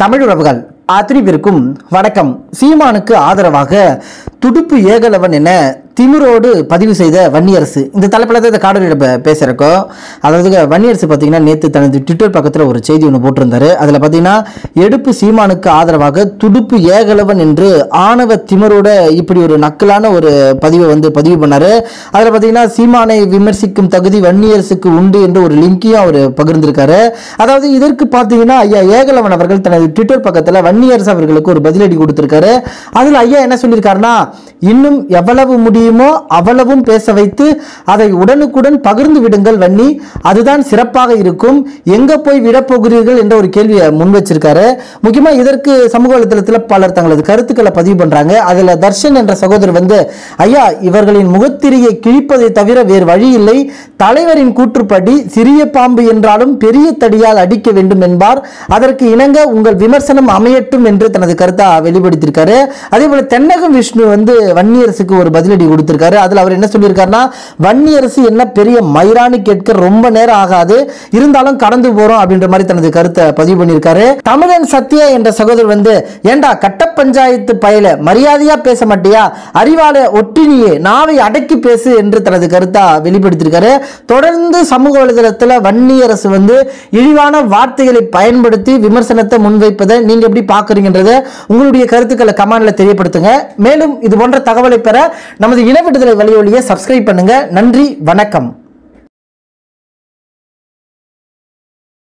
தமிழ் உறவுகள் அத்தனை பேருக்கும் வணக்கம் சீமானுக்கு ஆதரவாக துடுப்பு ஏகலவன் என திமிரோடு பதிவு செய்த வன்னியரசு இந்த தலைப்பில் தான் இந்த காணொலியில் இப்போ பேசுகிறக்கோ அதாவது வன்னியரசு பார்த்தீங்கன்னா நேற்று தனது ட்விட்டர் பக்கத்தில் ஒரு செய்தி ஒன்று போட்டிருந்தாரு அதில் பார்த்தீங்கன்னா எடுப்பு சீமானுக்கு ஆதரவாக துடுப்பு ஏகலவன் என்று ஆணவ திமிரோட இப்படி ஒரு நக்கலான ஒரு பதிவை வந்து பதிவு பண்ணாரு அதில் பார்த்தீங்கன்னா சீமானை விமர்சிக்கும் தகுதி வன்னியரசுக்கு உண்டு என்று ஒரு லிங்கையும் அவர் பகிர்ந்திருக்காரு அதாவது இதற்கு பார்த்தீங்கன்னா ஐயா ஏகலவன் அவர்கள் தனது ட்விட்டர் பக்கத்தில் வன்னியரசு அவர்களுக்கு ஒரு பதிலடி கொடுத்திருக்காரு அதில் ஐயா என்ன சொல்லியிருக்காருன்னா இன்னும் எவ்வளவு முடியுமோ அவ்வளவும் பேச வைத்து அதை உடனுக்குடன் பகிர்ந்து விடுங்கள் வன்னி அதுதான் சிறப்பாக இருக்கும் எங்க போய் விடப் போகிறீர்கள் என்ற ஒரு கேள்வியை முன் வச்சிருக்காரு முக்கியமா இதற்கு சமூக வலைதளத்தில் பலர் தங்களது கருத்துக்களை பதிவு பண்றாங்க அதுல தர்ஷன் என்ற சகோதரர் வந்து ஐயா இவர்களின் முகத்திரியை கிழிப்பதை தவிர வேறு வழி இல்லை தலைவரின் கூற்றுப்படி சிறிய பாம்பு என்றாலும் பெரிய தடியால் அடிக்க வேண்டும் என்பார் அதற்கு இணங்க உங்கள் விமர்சனம் அமையட்டும் என்று தனது கருத்தை வெளிப்படுத்தியிருக்காரு அதே போல தென்னகம் விஷ்ணு வந்து வன்னியரசுக்கு ஒரு பதிலடி கொடுத்திருக்காரு அதுல அவர் என்ன சொல்லியிருக்காருன்னா வன்னியரசு என்ன பெரிய மயிரானு கேட்க ரொம்ப நேரம் ஆகாது இருந்தாலும் கடந்து போறோம் அப்படின்ற மாதிரி தனது கருத்தை பதிவு பண்ணியிருக்காரு தமிழன் சத்யா என்ற சகோதரர் வந்து ஏண்டா கட்ட பஞ்சாயத்து பயல மரியாதையா பேச மாட்டியா அறிவால ஒட்டினியே நாவை அடக்கி பேசு என்று தனது கருத்தா வெளிப்படுத்தியிருக்காரு தொடர்ந்து சமூக வலைதளத்தில் வன்னியரசு வந்து இழிவான வார்த்தைகளை பயன்படுத்தி விமர்சனத்தை முன்வைப்பதை நீங்க எப்படி பாக்குறீங்கன்றத உங்களுடைய கருத்துக்களை கமெண்ட்ல தெரியப்படுத்துங்க மேலும் இது போன்ற தகவலை பெற நமது இன விடுதலை வழியொலியை சப்ஸ்கிரைப் பண்ணுங்க நன்றி வணக்கம்